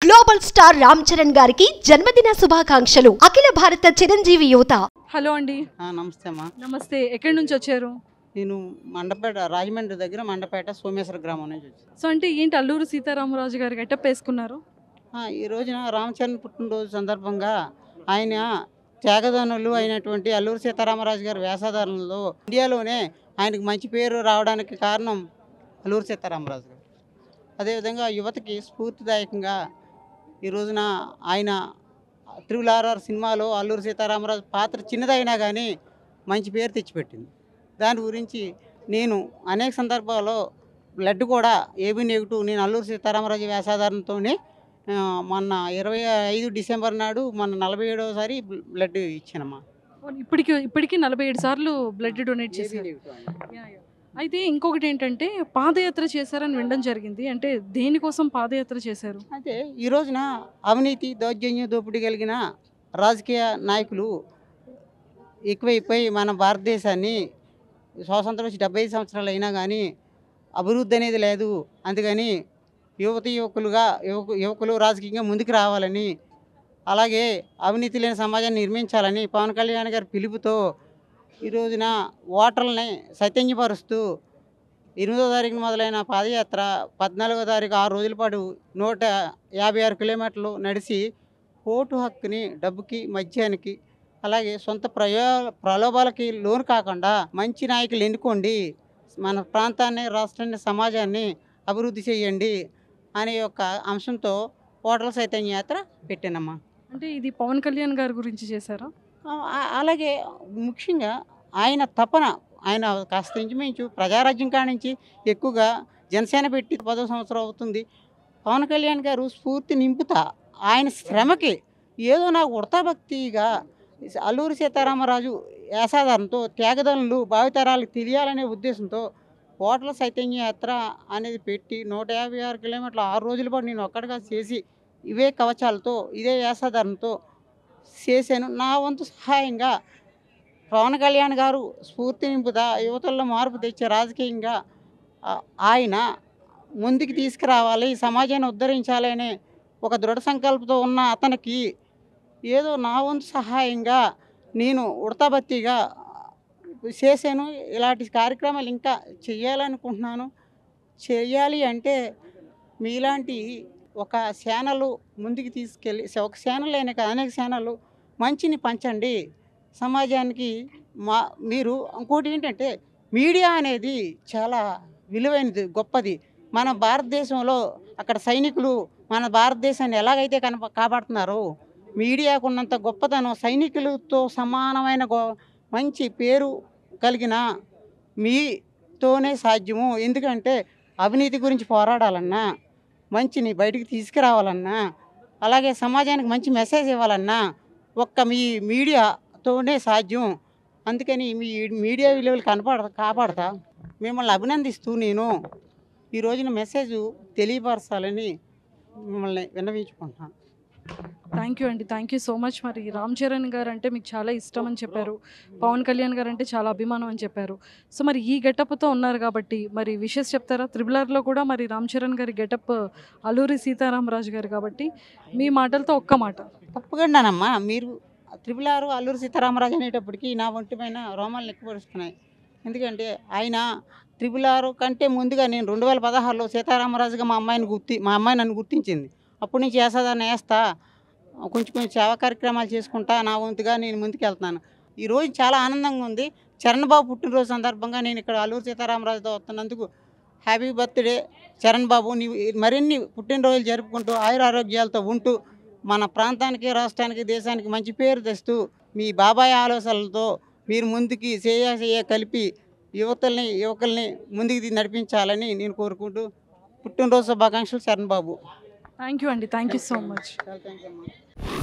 Global star Ram Charan గారికి జన్మదిన శుభాకాంక్షలు అఖిల భారత చిరంజీవి యువత హలో అండి ఆ, నమస్తే అమ్మా నమస్తే ఎక్కడి నుంచి వచ్చారు నేను మండపేట రాజమండ్రి దగ్గర మండపేట సోమేశ్వర గ్రామం నుంచి వచ్చాను సో అంటే ఏంటి అల్లూరు సీతారామరాజు గారి గెటప్ వేసుకున్నారు ఆ, ఈ రోజున రామచరణ్ పుట్టినరోజు సందర్భంగా ఆయన త్యాగదానులు అయినటువంటి అల్లూరు సీతారామరాజు గారి వేషధారణలో ఇండియాలోనే ఆయనకు మంచి పేరు రావడానికి కారణం అల్లూరు సీతారామరాజు గారు అదేవిధంగా యువతకి స్ఫూర్తిదాయకంగా ఈ రోజున ఆయన త్రిబుల్ ఆర్ఆర్ సినిమాలో అల్లూరు సీతారామరాజు పాత్ర చిన్నదైనా కానీ మంచి పేరు తెచ్చిపెట్టింది దాని గురించి నేను అనేక సందర్భాల్లో బ్లడ్ కూడా ఏబీ నెగిటివ్ నేను అల్లూరు సీతారామరాజు వేషాధారణతోనే ఆ, మొన్న ఇరవై ఐదు డిసెంబర్ నాడు మొన్న నలభై ఏడవసారి బ్లడ్ ఇచ్చానమ్మా ఇప్పటికి ఇప్పటికి నలభై ఏడు సార్లు బ్లడ్ డొనేట్ చేశారు యా, యా. అయితే ఇంకొకటి ఏంటంటే పాదయాత్ర చేశారని వినడం జరిగింది అంటే దేనికోసం పాదయాత్ర చేశారు అయితే ఈ రోజున అవినీతి దౌర్జన్య దోపిడీ కలిగిన రాజకీయ నాయకులు ఎక్కువైపోయి మన భారతదేశాన్ని స్వాతంత్రం వచ్చి డెబ్బై ఐదు సంవత్సరాలు అయినా కానీ అభివృద్ధి అనేది లేదు అందుకని యువతి యువకులుగా యువకు యువకులు రాజకీయంగా ముందుకు రావాలని అలాగే అవినీతి లేని సమాజాన్ని నిర్మించాలని పవన్ కళ్యాణ్ గారి పిలుపుతో ఈ రోజున ఓటర్లని చైతన్యపరుస్తూ ఎనిమిదో తారీఖున మొదలైన పాదయాత్ర పద్నాలుగో తారీఖు ఆరు రోజుల పాటు నూట యాభై ఆరు కిలోమీటర్లు నడిచి ఓటు హక్కుని డబ్బుకి మద్యానికి అలాగే సొంత ప్రయో ప్రలోభాలకి లోను కాకుండా మంచి నాయకులు ఎన్నుకోండి మన ప్రాంతాన్ని రాష్ట్రాన్ని సమాజాన్ని అభివృద్ధి చేయండి అనే యొక్క అంశంతో ఓటర్ల చైతన్య యాత్ర పెట్టానమ్మా అంటే ఇది పవన్ కళ్యాణ్ గారి గురించి చేశారా ఆ- ఆ- అలాగే ముఖ్యంగా ఆయన తపన ఆయన కాస్త ఇంచుమించు ప్రజారాజ్యం కాడి నుంచి ఎక్కువగా జనసేన పెట్టి పదో సంవత్సరం అవుతుంది పవన్ కళ్యాణ్ గారు స్ఫూర్తి నింపుతా ఆయన శ్రమకి ఏదో నాకు ఉడతా భక్తిగా అల్లూరి సీతారామరాజు యాసాధారంతో త్యాగదనులు భావితరాలకు తెలియాలనే ఉద్దేశంతో ఓట్ల చైతన్య యాత్ర అనేది పెట్టి నూట యాభై ఆరు కిలోమీటర్ల ఆరు రోజుల పాటు నేను ఒక్కడిగా చేసి ఇవే కవచాలతో ఇదే వేషధారణతో చేశాను నా వంతు సహాయంగా పవన్ కళ్యాణ్ గారు స్ఫూర్తి నింపుదా యువతల్లో మార్పు తెచ్చే రాజకీయంగా ఆ, ఆయన ముందుకు తీసుకురావాలి ఈ సమాజాన్ని ఉద్ధరించాలి అనే ఒక దృఢ సంకల్పంతో ఉన్న అతనికి ఏదో నా వంతు సహాయంగా నేను ఉడతాబత్తిగా చేశాను ఇలాంటి కార్యక్రమాలు ఇంకా చేయాలనుకుంటున్నాను చేయాలి అంటే మీలాంటి ఒక ఛానల్ ముందుకు తీసుకెళ్ళి ఒక ఛానల్ అయిన కాదు, అనేక ఛానళ్ళు మంచిని పంచండి సమాజానికి మా మీరు ఇంకోటి ఏంటంటే మీడియా అనేది చాలా విలువైనది గొప్పది మన భారతదేశంలో అక్కడ సైనికులు మన భారతదేశాన్ని ఎలాగైతే కనప కాపాడుతున్నారో మీడియాకు ఉన్నంత గొప్పతనం సైనికులతో సమానమైన గొ మంచి పేరు కలిగిన మీతోనే సాధ్యము ఎందుకంటే అవినీతి గురించి పోరాడాలన్నా మంచిని బయటికి తీసుకురావాలన్నా అలాగే సమాజానికి మంచి మెసేజ్ ఇవ్వాలన్నా ఒక్క మీ మీడియాతోనే సాధ్యం అందుకని మీ మీడియా విలువలు కనపడ కాపాడతా మిమ్మల్ని అభినందిస్తూ నేను ఈ రోజున మెసేజ్ తెలియపరచాలని మిమ్మల్ని విన్నవించుకుంటున్నాను థ్యాంక్ యూ అండి థ్యాంక్ యూ సో మచ్ మరి రామ్ చరణ్ గారు అంటే మీకు చాలా ఇష్టం అని చెప్పారు పవన్ కళ్యాణ్ గారు అంటే చాలా అభిమానం అని చెప్పారు సో మరి ఈ గెటప్తో ఉన్నారు కాబట్టి మరి విషెస్ చెప్తారా త్రిబులర్లో కూడా మరి రామ్ చరణ్ గారి గెటప్ అల్లూరి సీతారామరాజు గారు కాబట్టి మీ మాటలతో ఒక్క మాట తప్పకుండానమ్మా మీరు త్రిపుల్ ఆరు అల్లూరు సీతారామరాజు అనేటప్పటికి నా ఒంటి పైన రోమాలు ఎక్కుపరుస్తున్నాయి ఎందుకంటే ఆయన త్రిపుల్ ఆరు కంటే ముందుగా నేను రెండు వేల పదహారులో సీతారామరాజుగా మా అమ్మాయిని గుర్తి మా అమ్మాయి నన్ను గుర్తించింది అప్పటి నుంచి వేసేదాన్ని వేస్తా కొంచెం కొంచెం సేవా కార్యక్రమాలు చేసుకుంటా నా వంతుగా నేను ముందుకు వెళ్తున్నాను ఈ రోజు చాలా ఆనందంగా ఉంది చరణ్ బాబు పుట్టినరోజు సందర్భంగా నేను ఇక్కడ అల్లూరు సీతారామరాజుతో వస్తున్నందుకు హ్యాపీ బర్త్డే చరణ్ బాబు నీవు మరిన్ని పుట్టినరోజులు జరుపుకుంటూ ఆయుర ఆరోగ్యాలతో ఉంటూ మన ప్రాంతానికి రాష్ట్రానికి దేశానికి మంచి పేరు తెస్తూ మీ బాబాయ్ ఆలోచనలతో మీరు ముందుకి చేయ చేయ కలిపి యువతల్ని యువకుల్ని ముందుకు నడిపించాలని నేను కోరుకుంటూ పుట్టినరోజు శుభాకాంక్షలు చరణ్ బాబు థ్యాంక్ యూ అండి థ్యాంక్ యూ సో మచ్ చాలా థ్యాంక్ యూ అమ్మా